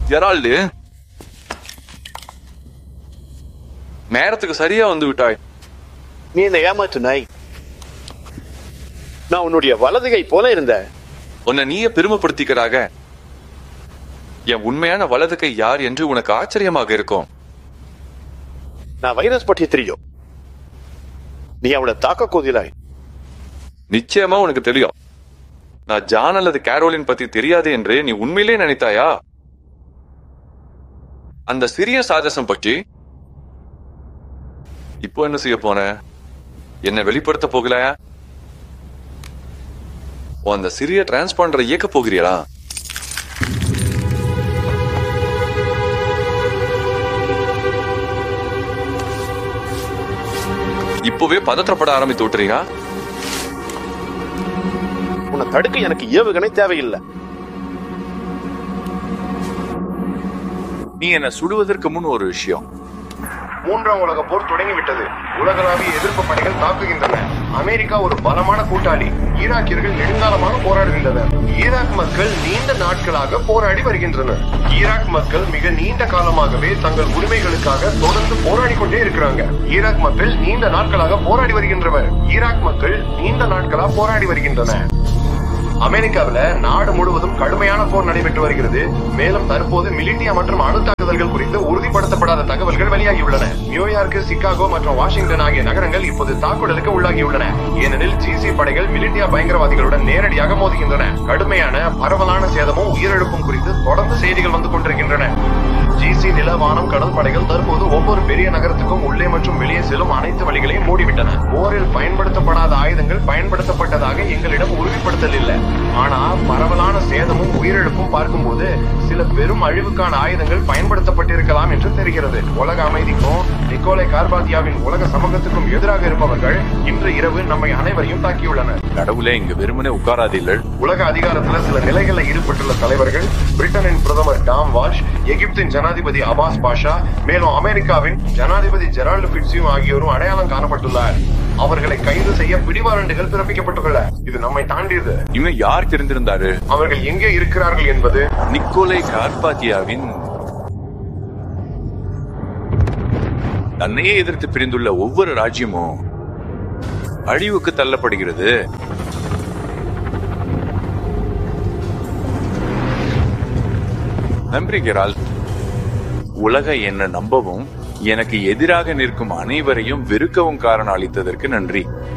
Gerald நேரத்துக்கு சரியா வந்து விட்டாய் நீ என்ன ஏமாத்து நாய் நான் உன்னுடைய வலதுகை போல இருந்த உன்னை நீயே பெருமைப்படுத்திக்கிறாக என் உண்மையான வலது கை யார் என்று உனக்கு ஆச்சரியமாக இருக்கும் நான் வைரஸ் பற்றி தெரியும் நீ அவளை தாக்க கோதிலாய் நிச்சயமா உனக்கு தெரியும் நான் ஜான் அல்லது கேரோலின் பத்தி தெரியாது என்று நீ உண்மையிலே நினைத்தாயா அந்த சிறிய சாதசம் பற்றி இப்போ என்ன செய்ய போன என்ன வெளிப்படுத்த போகலையா உன் அந்த சிறிய டிரான்ஸ்பாண்டரை இயக்க போகிறீரா இப்பவே பதற்றப்பட ஆரம்பித்து விட்டுறீங்க உன்னை தடுக்க எனக்கு ஏவுகணை தேவையில்லை நீ என்ன சுடுவதற்கு முன் ஒரு விஷயம் மூன்றாம் உலக போர் தொடங்கிவிட்டது உலகளாவிய எதிர்ப்பு படைகள் தாக்குகின்றன அமெரிக்கா ஒரு பலமான கூட்டாளி ஈராக்கியர்கள் நெடுங்காலமாக போராடுகின்றனர் ஈராக் மக்கள் நீண்ட நாட்களாக போராடி வருகின்றனர் ஈராக் மக்கள் மிக நீண்ட காலமாகவே தங்கள் உரிமைகளுக்காக தொடர்ந்து போராடி கொண்டே இருக்கிறாங்க ஈராக் மக்கள் நீண்ட நாட்களாக போராடி வருகின்றனர் ஈராக் மக்கள் நீண்ட நாட்களாக போராடி வருகின்றன அமெரிக்காவில நாடு முழுவதும் கடுமையான போர் நடைபெற்று வருகிறது மேலும் தற்போது மிலிட்டியா மற்றும் அணு தாக்குதல்கள் குறித்து உறுதிப்படுத்தப்படாத தகவல்கள் வெளியாகியுள்ளன நியூயார்க் சிகாகோ மற்றும் வாஷிங்டன் ஆகிய நகரங்கள் இப்போது தாக்குதலுக்கு உள்ளாகியுள்ளன ஏனெனில் ஜிசி படைகள் மிலிட்டியா பயங்கரவாதிகளுடன் நேரடியாக மோதுகின்றன கடுமையான பரவலான சேதமும் உயிரிழப்பும் குறித்து தொடர்ந்து செய்திகள் வந்து கொண்டிருக்கின்றன ஜிசி நில வானம் கடல் படைகள் தற்போது ஒவ்வொரு பெரிய நகரத்துக்கும் உள்ளே மற்றும் வெளியே செல்லும் அனைத்து வழிகளையும் மூடிவிட்டன போரில் பயன்படுத்தப்படாத ஆயுதங்கள் பயன்படுத்தப்பட்டதாக எங்களிடம் உறுதிப்படுத்தல் இல்லை ஆனா பரவலான சேதமும் உயிரிழப்பும் பார்க்கும்போது சில பெரும் அழிவுக்கான ஆயுதங்கள் பயன்படுத்தப்பட்டிருக்கலாம் என்று தெரிகிறது உலக அமைதிக்கும் நிக்கோலை கார்பாத்தியாவின் உலக சமூகத்துக்கும் எதிராக இருப்பவர்கள் இன்று இரவு நம்மை அனைவரையும் தாக்கியுள்ளனர் கடவுளே இங்க வெறுமனே உட்காராதீர்கள் உலக அதிகாரத்துல சில நிலைகளில் ஈடுபட்டுள்ள தலைவர்கள் பிரிட்டனின் பிரதமர் டாம் வாஷ் எகிப்தின் ஜனாதிபதி அபாஸ் பாஷா மேலும் அமெரிக்காவின் ஜனாதிபதி ஜெரால்டு பிட்ஸியும் ஆகியோரும் அடையாளம் காணப்பட்டுள்ளார் அவர்களை கைது செய்ய பிடிவாரண்டுகள் பிறப்பிக்கப்பட்டுள்ளன இது நம்மை தாண்டியது இன்னும் யார் தெரிந்திருந்தாரு அவர்கள் எங்கே இருக்கிறார்கள் என்பது நிக்கோலை கார்பாத்தியாவின் தன்னையே எதிர்த்து பிரிந்துள்ள ஒவ்வொரு ராஜ்யமும் அழிவுக்கு தள்ளப்படுகிறது நம்புகிறாள் உலக என்ன நம்பவும் எனக்கு எதிராக நிற்கும் அனைவரையும் வெறுக்கவும் காரணம் அளித்ததற்கு நன்றி